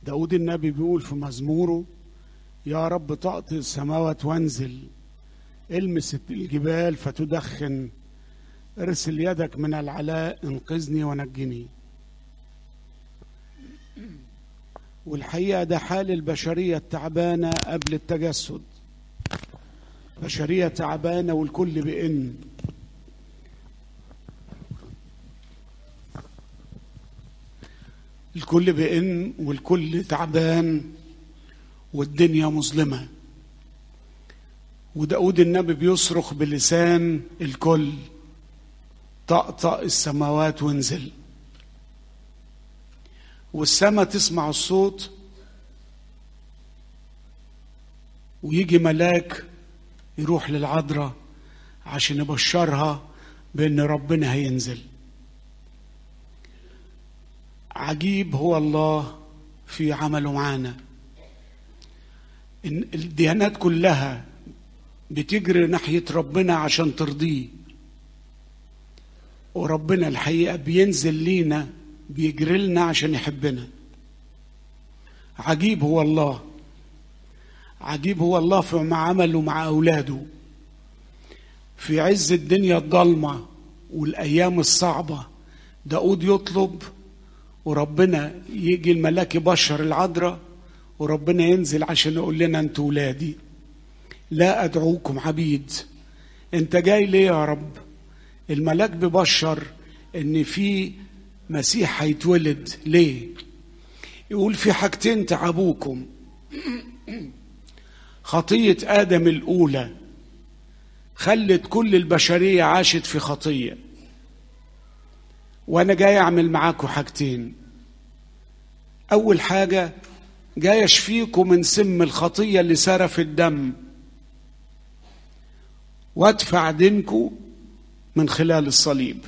داود النبي بيقول في مزموره يا رب تأطي السماوات وانزل المس الجبال فتدخن ارسل يدك من العلاء انقذني ونجني والحقيقة ده حال البشرية التعبانة قبل التجسد بشرية تعبانة والكل بإن الكل بإن والكل تعبان والدنيا مظلمة وداود النبي بيصرخ بلسان الكل طقطق السماوات وانزل والسماء تسمع الصوت ويجي ملاك يروح للعذراء عشان يبشرها بان ربنا هينزل عجيب هو الله في عمله معانا إن الديانات كلها بتجري ناحية ربنا عشان ترضيه وربنا الحقيقة بينزل لينا بيجري لنا عشان يحبنا عجيب هو الله عجيب هو الله في ما عمله مع أولاده في عز الدنيا الضلمة والأيام الصعبة داود يطلب وربنا يجي الملاك يبشر العذراء وربنا ينزل عشان يقول لنا انتوا ولادي لا ادعوكم عبيد انت جاي ليه يا رب الملاك ببشر ان في مسيح هيتولد ليه يقول في حاجتين تعبوكم خطيه ادم الاولى خلت كل البشريه عاشت في خطيه وانا جاي اعمل معاكم حاجتين اول حاجه جاي اشفيكم من سم الخطيه اللي سار في الدم وادفع دينكم من خلال الصليب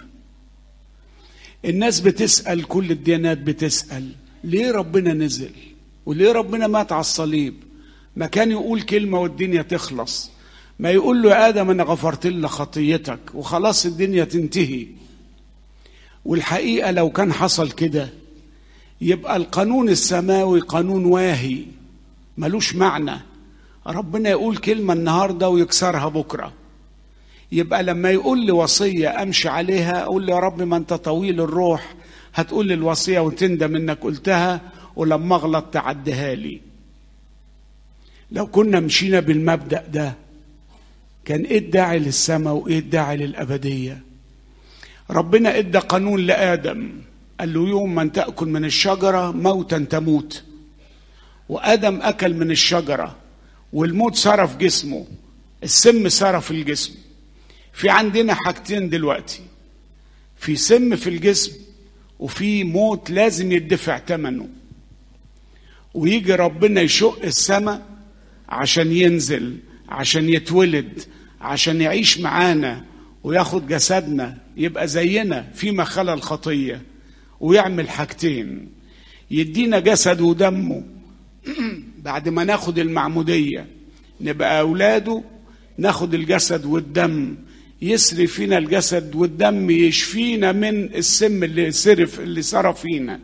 الناس بتسال كل الديانات بتسال ليه ربنا نزل وليه ربنا مات على الصليب ما كان يقول كلمه والدنيا تخلص ما يقول له يا ادم انا غفرت لك خطيتك وخلاص الدنيا تنتهي والحقيقه لو كان حصل كده يبقى القانون السماوي قانون واهي ملوش معنى ربنا يقول كلمة النهاردة ويكسرها بكرة يبقى لما يقول لي وصية أمشي عليها أقول له يا رب ما أنت طويل الروح هتقول لي الوصية وتندم إنك قلتها ولما أغلط تعديها لي لو كنا مشينا بالمبدأ ده كان إيه الداعي للسماء وإيه الداعي للأبدية ربنا إدى قانون لآدم قال له يوم من تأكل من الشجرة موتا تموت وآدم أكل من الشجرة والموت صار في جسمه السم صار في الجسم في عندنا حاجتين دلوقتي في سم في الجسم وفي موت لازم يدفع ثمنه ويجي ربنا يشق السماء عشان ينزل عشان يتولد عشان يعيش معانا وياخد جسدنا يبقى زينا فيما خلا الخطيه ويعمل حاجتين يدينا جسد ودمه بعد ما ناخد المعمودية نبقى أولاده ناخد الجسد والدم يسري فينا الجسد والدم يشفينا من السم اللي صرف اللي صار فينا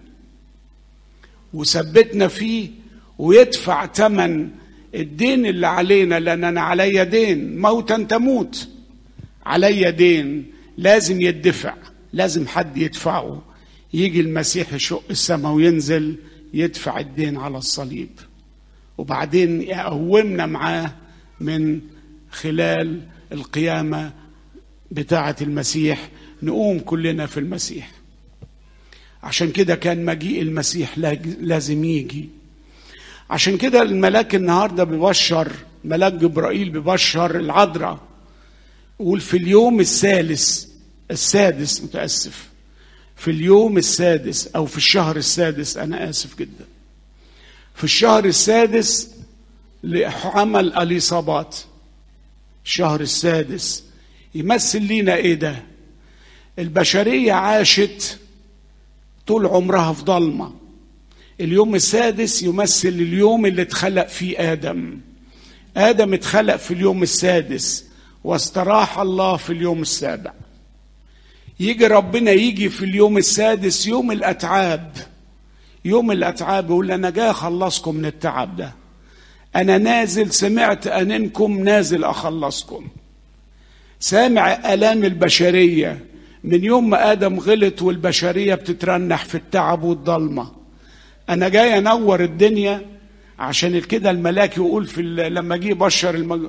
وثبتنا فيه ويدفع ثمن الدين اللي علينا لان انا عليا دين موتا تموت عليا دين لازم يدفع لازم حد يدفعه يجي المسيح يشق السماء وينزل يدفع الدين على الصليب وبعدين يقومنا معاه من خلال القيامة بتاعة المسيح نقوم كلنا في المسيح عشان كده كان مجيء المسيح لازم يجي عشان كده الملاك النهارده بيبشر ملاك جبرائيل بيبشر العذراء يقول في اليوم الثالث السادس متأسف في اليوم السادس او في الشهر السادس انا اسف جدا في الشهر السادس لعمل اليصابات الشهر السادس يمثل لينا ايه ده البشريه عاشت طول عمرها في ضلمه اليوم السادس يمثل اليوم اللي اتخلق فيه ادم ادم اتخلق في اليوم السادس واستراح الله في اليوم السابع يجي ربنا يجي في اليوم السادس يوم الاتعاب يوم الأتعاب يقول أنا جاي أخلصكم من التعب ده أنا نازل سمعت أنكم نازل أخلصكم سامع آلام البشرية من يوم ما آدم غلط والبشرية بتترنح في التعب والضلمة أنا جاي أنور الدنيا عشان كده الملاك يقول في لما جه بشر المج...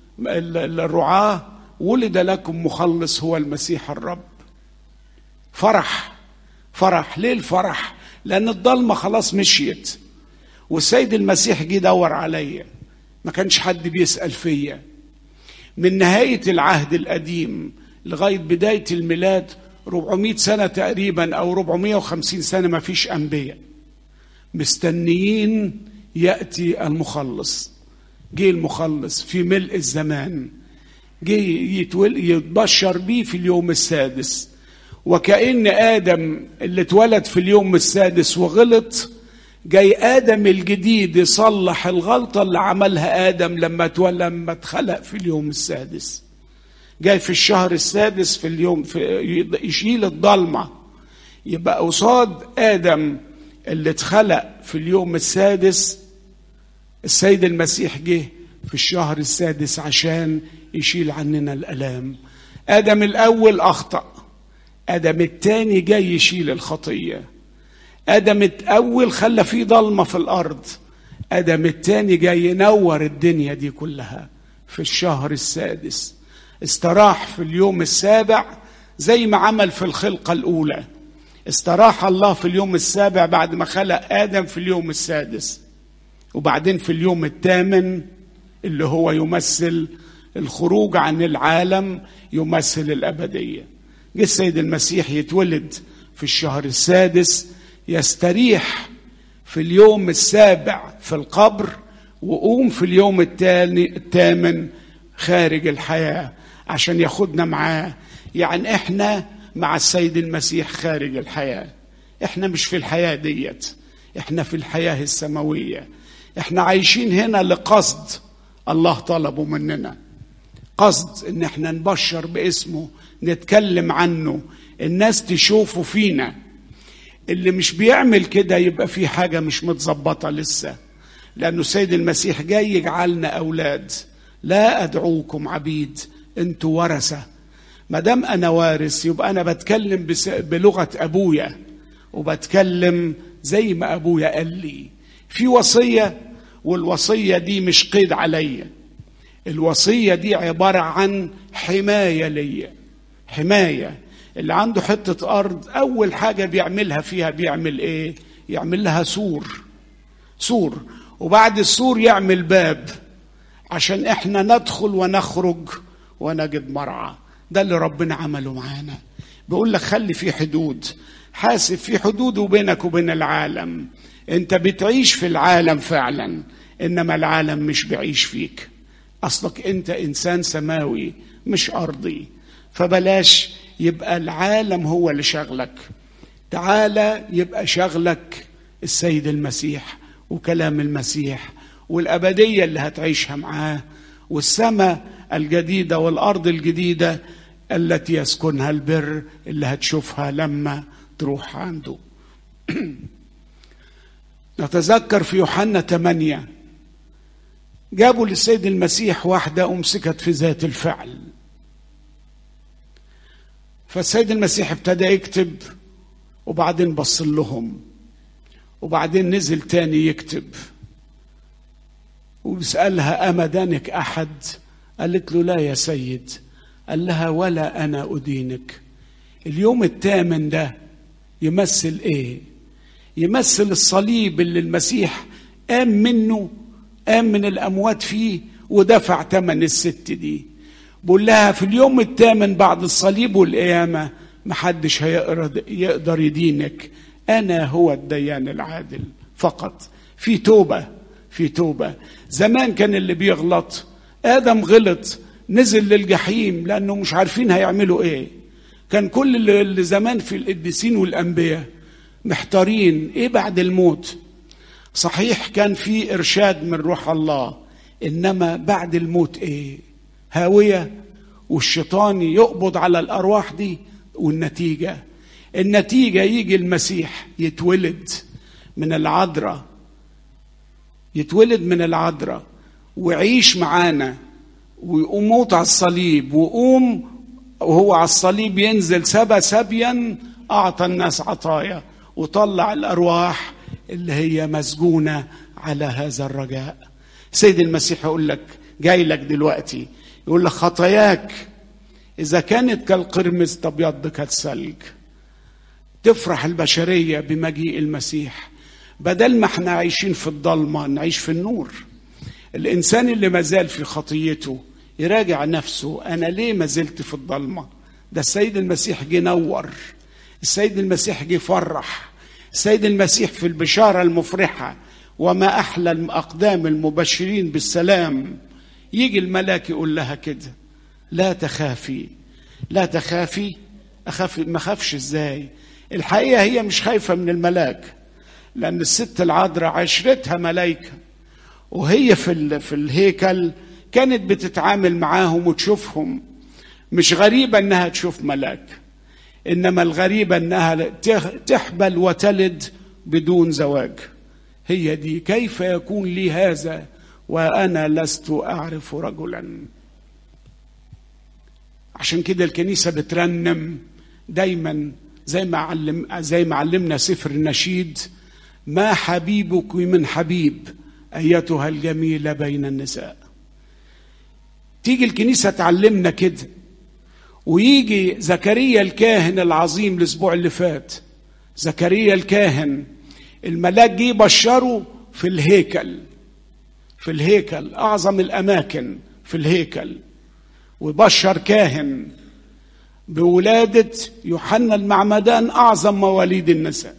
الرعاة ولد لكم مخلص هو المسيح الرب فرح فرح ليه الفرح لأن الضلمة خلاص مشيت والسيد المسيح جه دور عليا ما كانش حد بيسأل فيا من نهاية العهد القديم لغاية بداية الميلاد 400 سنة تقريبا أو 450 سنة ما فيش أنبياء مستنيين يأتي المخلص جه المخلص في ملء الزمان جه يتبشر بيه في اليوم السادس وكأن آدم اللي اتولد في اليوم السادس وغلط جاي آدم الجديد يصلح الغلطة اللي عملها آدم لما اتولد لما اتخلق في اليوم السادس جاي في الشهر السادس في اليوم في يشيل الضلمة يبقى قصاد آدم اللي اتخلق في اليوم السادس السيد المسيح جه في الشهر السادس عشان يشيل عننا الالام ادم الاول اخطا ادم الثاني جاي يشيل الخطيه ادم الاول خلى فيه ضلمه في الارض ادم الثاني جاي ينور الدنيا دي كلها في الشهر السادس استراح في اليوم السابع زي ما عمل في الخلقه الاولى استراح الله في اليوم السابع بعد ما خلق ادم في اليوم السادس وبعدين في اليوم الثامن اللي هو يمثل الخروج عن العالم يمثل الابديه جه السيد المسيح يتولد في الشهر السادس يستريح في اليوم السابع في القبر وقوم في اليوم التاني الثامن خارج الحياه عشان ياخدنا معاه يعني احنا مع السيد المسيح خارج الحياه احنا مش في الحياه ديت احنا في الحياه السماويه احنا عايشين هنا لقصد الله طلبه مننا قصد ان احنا نبشر باسمه نتكلم عنه الناس تشوفه فينا اللي مش بيعمل كده يبقى في حاجه مش متظبطه لسه لانه سيد المسيح جاي يجعلنا اولاد لا ادعوكم عبيد انتوا ورثه ما دام انا وارث يبقى انا بتكلم بس بلغه ابويا وبتكلم زي ما ابويا قال لي في وصيه والوصيه دي مش قيد عليا الوصيه دي عباره عن حمايه ليا حمايه اللي عنده حته ارض اول حاجه بيعملها فيها بيعمل ايه يعمل لها سور سور وبعد السور يعمل باب عشان احنا ندخل ونخرج ونجد مرعى ده اللي ربنا عمله معانا بيقول لك خلي في حدود حاسب في حدود بينك وبين العالم انت بتعيش في العالم فعلا انما العالم مش بيعيش فيك اصلك انت انسان سماوي مش ارضي فبلاش يبقى العالم هو اللي شغلك تعالى يبقى شغلك السيد المسيح وكلام المسيح والابديه اللي هتعيشها معاه والسماء الجديده والارض الجديده التي يسكنها البر اللي هتشوفها لما تروح عنده نتذكر في يوحنا 8 جابوا للسيد المسيح واحدة أمسكت في ذات الفعل فالسيد المسيح ابتدى يكتب وبعدين بص لهم وبعدين نزل تاني يكتب ويسألها أما دانك أحد قالت له لا يا سيد قال لها ولا أنا أدينك اليوم الثامن ده يمثل إيه يمثل الصليب اللي المسيح قام منه قام من الأموات فيه ودفع ثمن الست دي بقول لها في اليوم الثامن بعد الصليب والقيامة محدش هيقدر يقدر يدينك أنا هو الديان العادل فقط في توبة في توبة زمان كان اللي بيغلط آدم غلط نزل للجحيم لأنه مش عارفين هيعملوا إيه كان كل اللي زمان في القديسين والأنبياء محتارين إيه بعد الموت صحيح كان في إرشاد من روح الله إنما بعد الموت إيه هاوية والشيطان يقبض على الأرواح دي والنتيجة النتيجة يجي المسيح يتولد من العذراء يتولد من العذراء ويعيش معانا ويموت على الصليب ويقوم وهو على الصليب ينزل سبى سبيا أعطى الناس عطايا وطلع الأرواح اللي هي مسجونة على هذا الرجاء سيد المسيح يقول لك جاي لك دلوقتي يقول لك خطاياك إذا كانت كالقرمز تبيض كالثلج تفرح البشرية بمجيء المسيح بدل ما احنا عايشين في الضلمة نعيش في النور الإنسان اللي مازال في خطيته يراجع نفسه أنا ليه ما زلت في الضلمة ده السيد المسيح جه نور السيد المسيح جه فرح السيد المسيح في البشارة المفرحة وما أحلى الأقدام المبشرين بالسلام يجي الملاك يقول لها كده لا تخافي لا تخافي أخاف ما خافش إزاي الحقيقة هي مش خايفة من الملاك لأن الست العذراء عشرتها ملايكة وهي في في الهيكل كانت بتتعامل معاهم وتشوفهم مش غريبة انها تشوف ملاك انما الغريبة انها تحبل وتلد بدون زواج هي دي كيف يكون لي هذا وانا لست اعرف رجلا عشان كده الكنيسة بترنم دايما زي ما علم زي ما علمنا سفر النشيد ما حبيبك من حبيب ايتها الجميله بين النساء تيجي الكنيسه تعلمنا كده ويجي زكريا الكاهن العظيم الاسبوع اللي فات زكريا الكاهن الملاك جه بشره في الهيكل في الهيكل اعظم الاماكن في الهيكل وبشر كاهن بولاده يوحنا المعمدان اعظم مواليد النساء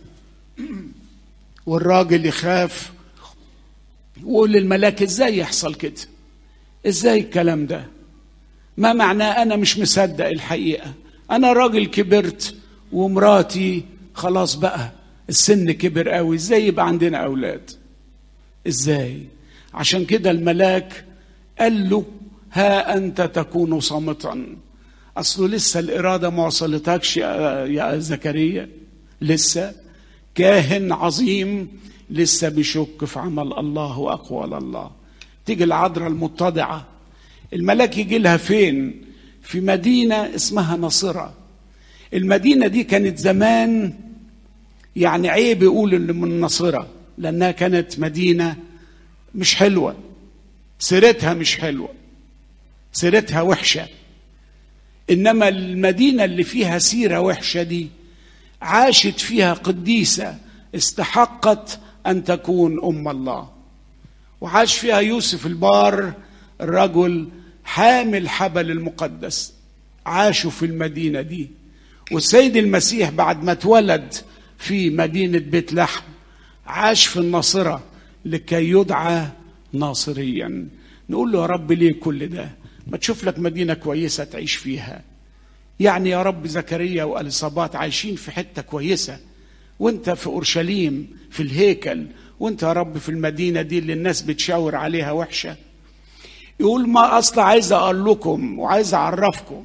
والراجل يخاف ويقول للملاك ازاي يحصل كده ازاي الكلام ده ما معناه انا مش مصدق الحقيقه انا راجل كبرت ومراتي خلاص بقى السن كبر قوي ازاي يبقى عندنا اولاد ازاي عشان كده الملاك قال له ها انت تكون صامتا اصله لسه الاراده ما وصلتكش يا زكريا لسه كاهن عظيم لسه بيشك في عمل الله واقوال الله تيجي العذراء المتضعه الملاك يجي لها فين في مدينه اسمها ناصره المدينه دي كانت زمان يعني عيب يقول ان من ناصره لانها كانت مدينه مش حلوه سيرتها مش حلوه سيرتها وحشه انما المدينه اللي فيها سيره وحشه دي عاشت فيها قديسه استحقت ان تكون ام الله وعاش فيها يوسف البار الرجل حامل حبل المقدس عاشوا في المدينه دي والسيد المسيح بعد ما اتولد في مدينه بيت لحم عاش في الناصره لكي يدعى ناصريا نقول له يا رب ليه كل ده ما تشوف لك مدينه كويسه تعيش فيها يعني يا رب زكريا واليصابات عايشين في حته كويسه وانت في اورشليم في الهيكل وانت يا رب في المدينه دي اللي الناس بتشاور عليها وحشه يقول ما اصل عايز اقول لكم وعايز اعرفكم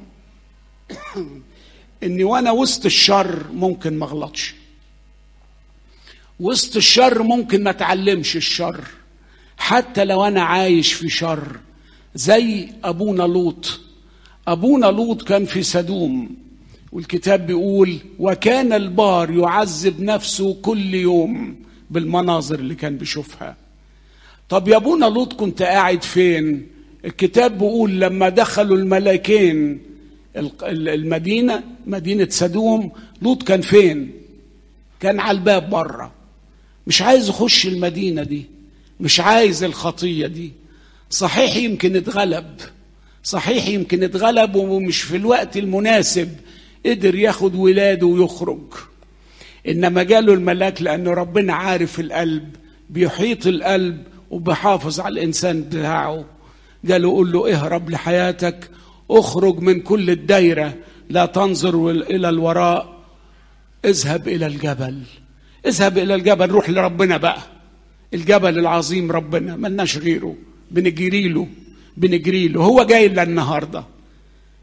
اني وانا وسط الشر ممكن ما اغلطش وسط الشر ممكن ما اتعلمش الشر حتى لو انا عايش في شر زي ابونا لوط ابونا لوط كان في سدوم والكتاب بيقول وكان البار يعذب نفسه كل يوم بالمناظر اللي كان بيشوفها طب يا ابونا لوط كنت قاعد فين الكتاب بيقول لما دخلوا الملاكين المدينه مدينه سدوم لوط كان فين كان على الباب بره مش عايز يخش المدينه دي مش عايز الخطيه دي صحيح يمكن اتغلب صحيح يمكن اتغلب ومش في الوقت المناسب قدر ياخد ولاده ويخرج انما جاله الملاك لان ربنا عارف القلب بيحيط القلب وبيحافظ على الانسان بتاعه قال قول له اهرب لحياتك اخرج من كل الدايره لا تنظر الى الوراء اذهب الى الجبل اذهب الى الجبل روح لربنا بقى الجبل العظيم ربنا ملناش غيره بنجري له بنجري له هو جاي لنا النهارده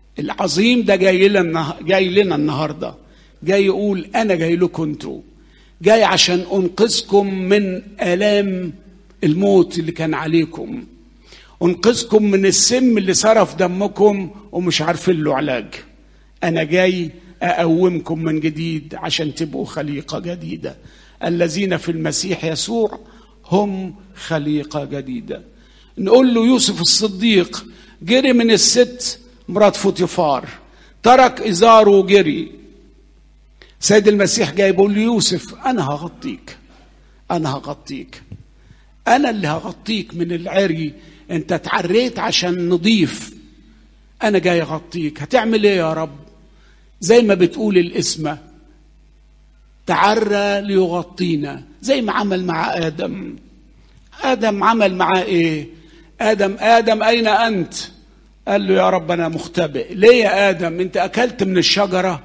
العظيم ده جاي لنا جاي لنا النهارده جاي يقول انا جاي لكم انتوا جاي عشان انقذكم من الام الموت اللي كان عليكم انقذكم من السم اللي صرف دمكم ومش عارفين له علاج انا جاي اقومكم من جديد عشان تبقوا خليقه جديده الذين في المسيح يسوع هم خليقه جديده نقول له يوسف الصديق جري من الست مرات فوتيفار ترك ازاره وجري سيد المسيح جاي بيقول له يوسف انا هغطيك انا هغطيك انا اللي هغطيك من العري انت اتعريت عشان نضيف انا جاي اغطيك هتعمل ايه يا رب زي ما بتقول الاسمه تعرى ليغطينا زي ما عمل مع ادم ادم عمل معاه ايه ادم ادم اين انت قال له يا رب انا مختبئ ليه يا ادم انت اكلت من الشجره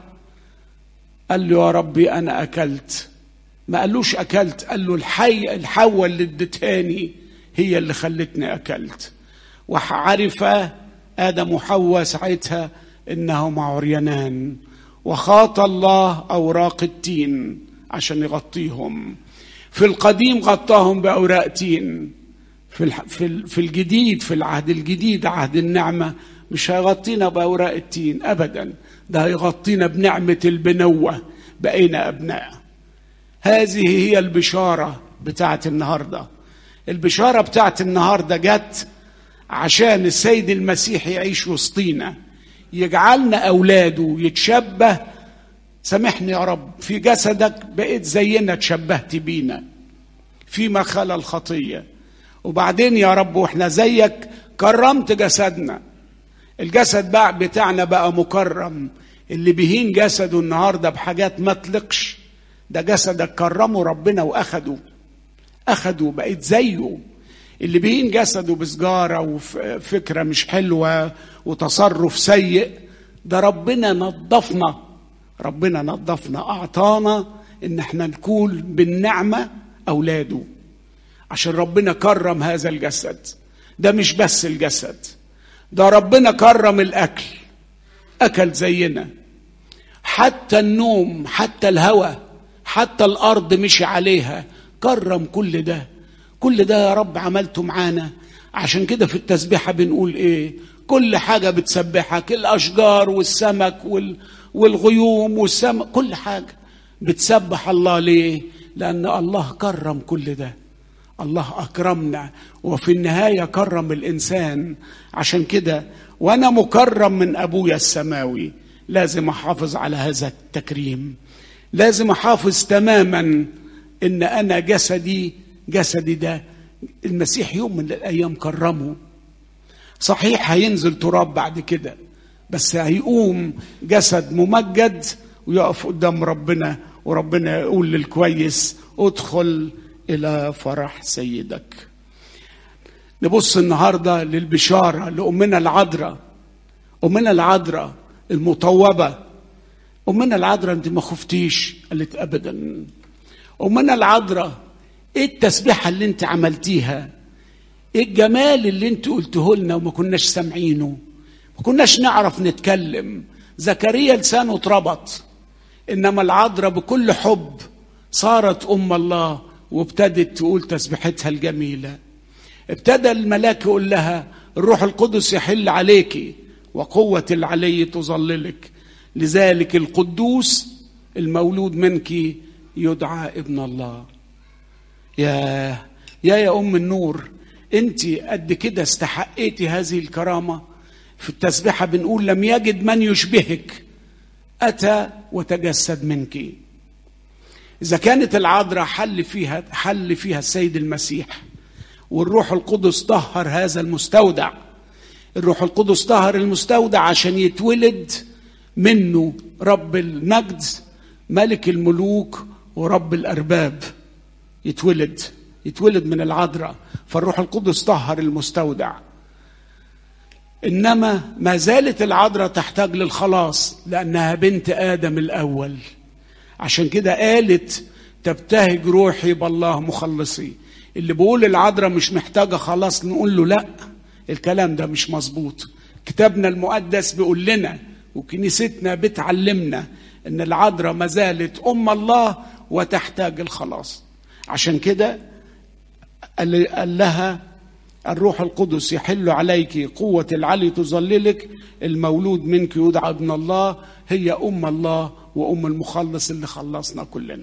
قال له يا ربي انا اكلت ما قالوش اكلت قال له الحي الحواء اللي ادتهاني هي اللي خلتني اكلت وعرف ادم وحواء ساعتها انهما عريانان وخاط الله اوراق التين عشان يغطيهم في القديم غطاهم باوراق تين في في في الجديد في العهد الجديد عهد النعمه مش هيغطينا باوراق التين ابدا ده هيغطينا بنعمه البنوه بقينا ابناء هذه هي البشاره بتاعت النهارده البشاره بتاعت النهارده جت عشان السيد المسيح يعيش وسطينا يجعلنا اولاده يتشبه سامحني يا رب في جسدك بقيت زينا تشبهت بينا فيما خلا الخطيه وبعدين يا رب واحنا زيك كرمت جسدنا الجسد بقى بتاعنا بقى مكرم اللي بيهين جسده النهارده بحاجات ما تلقش ده جسدك كرمه ربنا واخده اخده بقيت زيه اللي بيهين جسده بسجاره وفكره مش حلوه وتصرف سيء ده ربنا نظفنا ربنا نظفنا اعطانا ان احنا نكون بالنعمه اولاده عشان ربنا كرم هذا الجسد ده مش بس الجسد ده ربنا كرم الاكل اكل زينا حتى النوم حتى الهوى حتى الارض مشي عليها كرم كل ده كل ده يا رب عملته معانا عشان كده في التسبيحه بنقول ايه كل حاجه بتسبحك الاشجار والسمك وال والغيوم والسمك كل حاجه بتسبح الله ليه لان الله كرم كل ده الله اكرمنا وفي النهايه كرم الانسان عشان كده وانا مكرم من ابويا السماوي لازم احافظ على هذا التكريم لازم احافظ تماما ان انا جسدي جسدي ده المسيح يوم من الايام كرمه صحيح هينزل تراب بعد كده بس هيقوم جسد ممجد ويقف قدام ربنا وربنا يقول للكويس ادخل الى فرح سيدك نبص النهارده للبشاره لامنا العذراء امنا العذراء المطوبه امنا العذراء انت ما خفتيش قالت ابدا امنا العذراء ايه التسبيحه اللي انت عملتيها ايه الجمال اللي انت قلته لنا وما كناش سامعينه ما كناش نعرف نتكلم زكريا لسانه اتربط انما العذراء بكل حب صارت ام الله وابتدت تقول تسبيحتها الجميله ابتدى الملاك يقول لها الروح القدس يحل عليك وقوه العلي تظللك لذلك القدوس المولود منك يدعى ابن الله يا يا يا ام النور انت قد كده استحقيتي هذه الكرامه في التسبيحه بنقول لم يجد من يشبهك اتى وتجسد منك اذا كانت العذراء حل فيها حل فيها السيد المسيح والروح القدس طهر هذا المستودع الروح القدس طهر المستودع عشان يتولد منه رب المجد ملك الملوك ورب الارباب يتولد يتولد من العذراء فالروح القدس طهر المستودع انما ما زالت العذراء تحتاج للخلاص لانها بنت ادم الاول عشان كده قالت تبتهج روحي بالله مخلصي اللي بيقول العذراء مش محتاجه خلاص نقول له لا الكلام ده مش مظبوط كتابنا المقدس بيقول لنا وكنيستنا بتعلمنا ان العذراء ما زالت ام الله وتحتاج الخلاص عشان كده قال قال لها الروح القدس يحل عليك قوة العلي تظللك المولود منك يدعى ابن الله هي أم الله وأم المخلص اللي خلصنا كلنا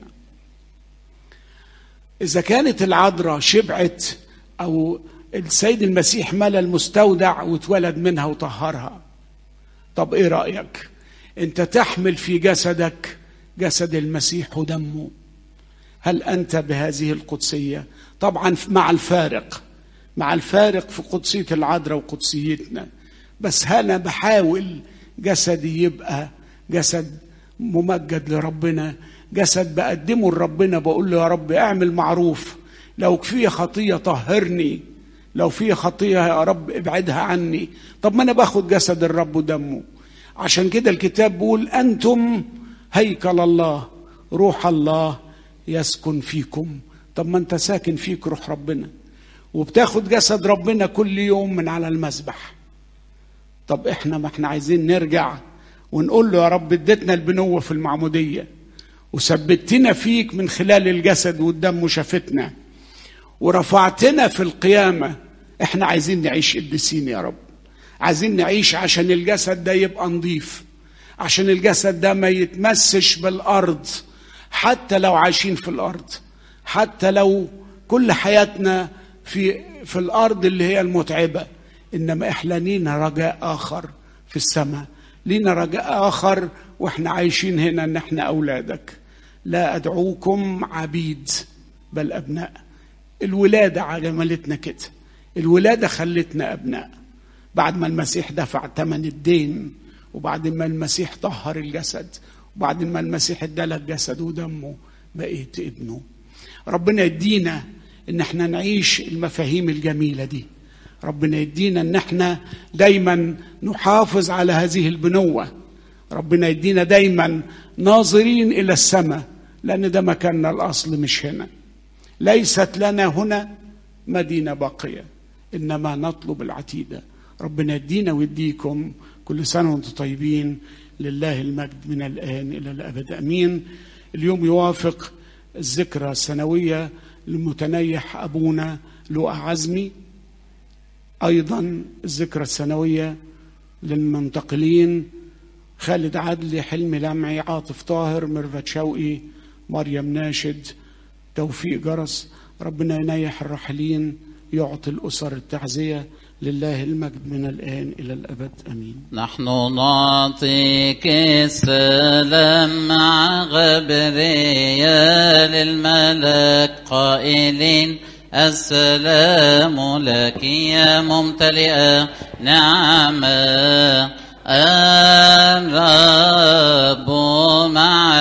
إذا كانت العذراء شبعت أو السيد المسيح ملا المستودع واتولد منها وطهرها طب إيه رأيك أنت تحمل في جسدك جسد المسيح ودمه هل أنت بهذه القدسية طبعا مع الفارق مع الفارق في قدسية العذراء وقدسيتنا بس أنا بحاول جسدي يبقى جسد ممجد لربنا جسد بقدمه لربنا بقول له يا رب اعمل معروف لو في خطية طهرني لو في خطية يا رب ابعدها عني طب ما انا باخد جسد الرب ودمه عشان كده الكتاب بيقول انتم هيكل الله روح الله يسكن فيكم طب ما انت ساكن فيك روح ربنا وبتاخد جسد ربنا كل يوم من على المذبح طب احنا ما احنا عايزين نرجع ونقول له يا رب اديتنا البنوة في المعمودية وثبتنا فيك من خلال الجسد والدم وشافتنا ورفعتنا في القيامة احنا عايزين نعيش قديسين يا رب عايزين نعيش عشان الجسد ده يبقى نظيف عشان الجسد ده ما يتمسش بالأرض حتى لو عايشين في الأرض حتى لو كل حياتنا في في الأرض اللي هي المتعبة إنما إحنا لينا رجاء آخر في السماء لينا رجاء آخر وإحنا عايشين هنا إن إحنا أولادك لا أدعوكم عبيد بل أبناء الولادة عملتنا كده الولادة خلتنا أبناء بعد ما المسيح دفع ثمن الدين وبعد ما المسيح طهر الجسد وبعد ما المسيح ادالك جسد ودمه بقيت ابنه ربنا يدينا ان احنا نعيش المفاهيم الجميله دي ربنا يدينا ان احنا دايما نحافظ على هذه البنوه ربنا يدينا دايما ناظرين الى السماء لان ده مكاننا الاصل مش هنا ليست لنا هنا مدينه باقيه انما نطلب العتيده ربنا يدينا ويديكم كل سنه وانتم طيبين لله المجد من الان الى الابد امين اليوم يوافق الذكرى السنويه للمتنيح ابونا لؤى عزمي ايضا الذكرى السنويه للمنتقلين خالد عدلي حلمي لمعي عاطف طاهر ميرفت شوقي مريم ناشد توفيق جرس ربنا ينيح الراحلين يعطي الاسر التعزيه لله المجد من الان الى الابد امين نحن نعطيك السلام مع غبريال الملك قائلين السلام لك يا ممتلئة نعمة